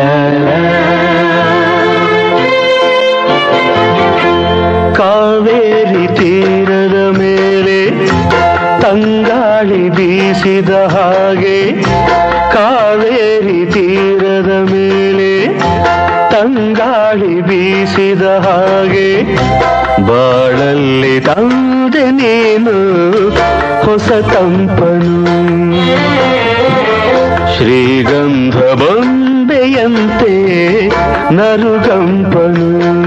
ಕಾವೇರಿ ತೀರದ ಮೇಲೆ ತಂಗಾಳಿ ಬೀಸಿದ ಹಾಗೆ ಕಾವೇರಿ ತೀರದ ಮೇಲೆ ತಂಗಾಳಿ ಬೀಸಿದ ಹಾಗೆ ಬಾಳಲ್ಲಿ ತಂದೆ ನೀನು ಹೊಸ ತಂಪನು ಶ್ರೀಗಂಧ ಬೊಂಬೆಯಂತೆ ನರುಗಂಪನು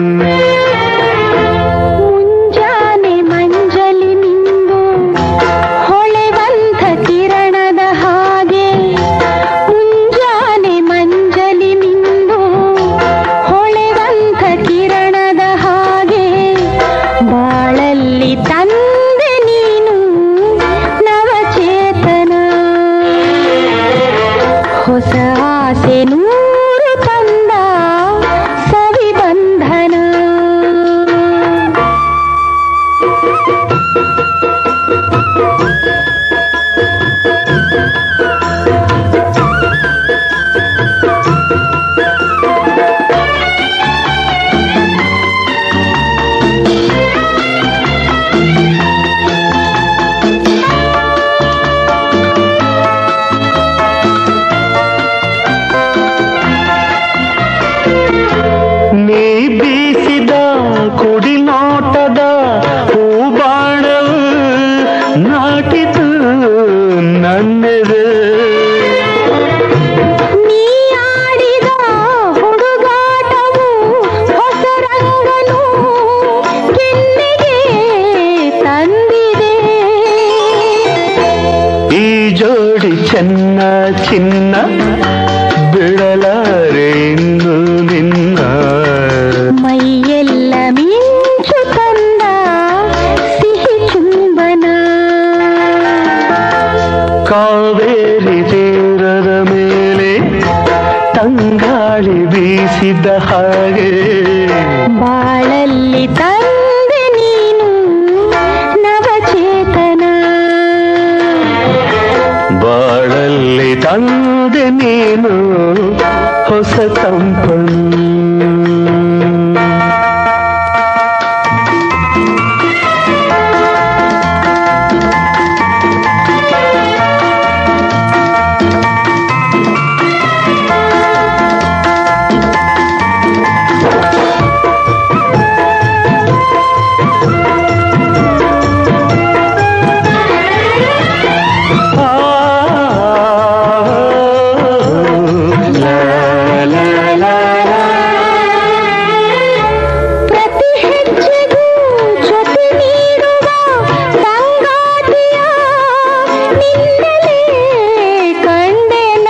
ಮುಂಜಾನೆ ಮಂಜಲಿ ನಿಂದು ಹೊಳೆವಂತ ಕಿರಣದ ಹಾಗೆ ಮುಂಜಾನೆ ಮಂಜಲಿ ನಿಂದು ಹೊಳೆವಂತ ಕಿರಣದ ಹಾಗೆ ಬಾಳಲ್ಲಿ ತಂದೆ ನೀನು ನವಚೇತನ ಹೊಸ ಆಸೆ ನೂರು ತಂದ ಸವಿಬಂಧನ ನೀ ಬೀಸಿದ ಕುಡಿ ನೋಟದ ಹೂಬಾಣವು ನಾಟಿತು ನನ್ನೆದೆ ನೀ ಆಡಿದ ಹುಡುಗಾಟವು ಹೊಸ ರಂಗನು ಕೆನ್ನೆಗೆ ತಂದಿದೆ ಈ ಜೋಡಿ ಚೆನ್ನ ಚಿನ್ನ ಬಿಡಲಾರೆ ಇನ್ನು ನಿನ್ನ ಮೈಯೆಲ್ಲ ಮಿಂಚು ತಂದ ಸಿಹಿ ಚುಂಬನ ಕಾವೇರಿ ತೀರದ ಮೇಲೆ ತಂಗಾಳಿ ಬೀಸಿದ ಹಾಗೆ ಬಾಳಲ್ಲಿ ತಂದೆ ನೀನು ನವಚೇತನ ಬಾಳಲ್ಲಿ ತಂದೆ ನೀನು ಹೊಸ ತಂಪನು ಆ, ಲಾ, ಲಾ, ಲಾ, ಲಾ. ಪ್ರತಿ ಹೆಜ್ಜೆಗೂ ಜೊತೆ ನೀಡುವ ಸಂಗಾತಿಯ ನಿನ್ನಲೇ ಕಂಡೆನ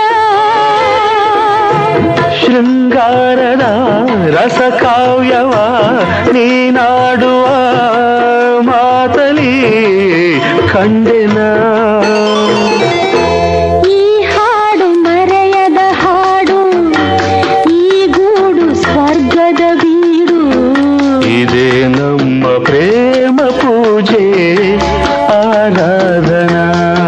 ಶೃಂಗಾರದ ರಸಕಾವ್ಯವ ನೀನಾಡುವ ಮಾತಲಿ ಕಂಡೆನ ಈ ಹಾಡು ಮರೆಯದ ಹಾಡು ಈ ಗೂಡು ಸ್ವರ್ಗದ ಬೀಡು ಇದೇ ನಮ್ಮ ಪ್ರೇಮ ಪೂಜೆ ಆರಾಧನಾ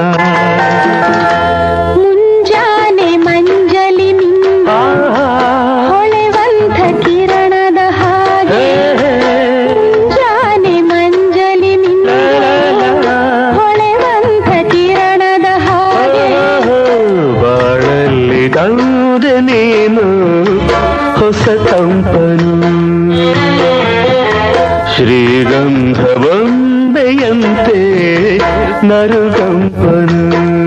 ಮುಂಜಾನೆ ಮಂಜಲಿ ನಿಂದ ಆಹಾ. ಹೊಳೆವಂತ ಕಿರಣದ ಹಾಗೆ ಮುಂಜಾನೆ ಮಂಜಲಿ ನಿಂದ ಹೊಳೆವಂತ ಕಿರಣದ ಹಾಗೆ ಬಾಳಲ್ಲಿ ತಂದೆ ನೀನು ಹೊಸ ತಂಪನು ಶ್ರೀಗಂಧ ಬೊಂಬೆಯಂತೆ ನರುಗಂಪನು